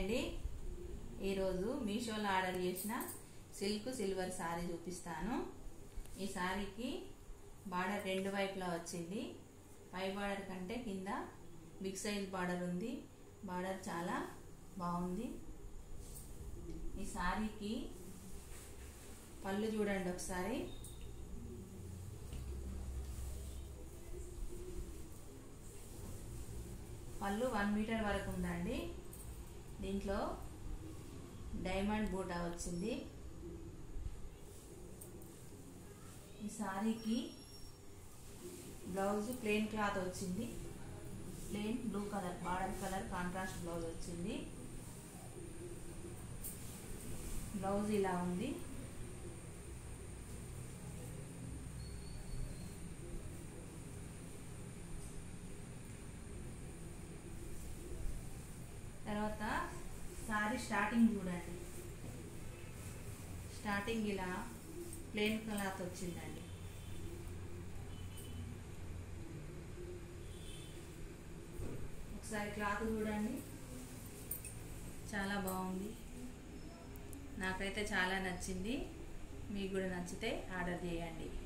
అండి ఈరోజు మీషోలో ఆర్డర్ చేసిన సిల్క్ సిల్వర్ శారీ చూపిస్తాను ఈ శారీకి బార్డర్ రెండు వైపులా వచ్చింది పై బార్డర్ కంటే కింద బిగ్ సైజ్ బార్డర్ ఉంది బార్డర్ చాలా బాగుంది ఈ శారీకి పళ్ళు చూడండి ఒకసారి పళ్ళు వన్ మీటర్ వరకు ఉందండి దీంట్లో డైమండ్ బూటా వచ్చింది ఈ శారీకి బ్లౌజ్ ప్లెయిన్ క్లాత్ వచ్చింది plain blue colour border colour contrast blouse వచ్చింది బ్లౌజ్ ఇలా ఉంది తర్వాత సారీ స్టార్టింగ్ చూడండి స్టార్టింగ్ ఇలా ప్లెయిన్ క్లాత్ వచ్చిందండి ఒకసారి క్లాత్ చూడండి చాలా బాగుంది నాకైతే చాలా నచ్చింది మీకు కూడా నచ్చితే ఆర్డర్ చేయండి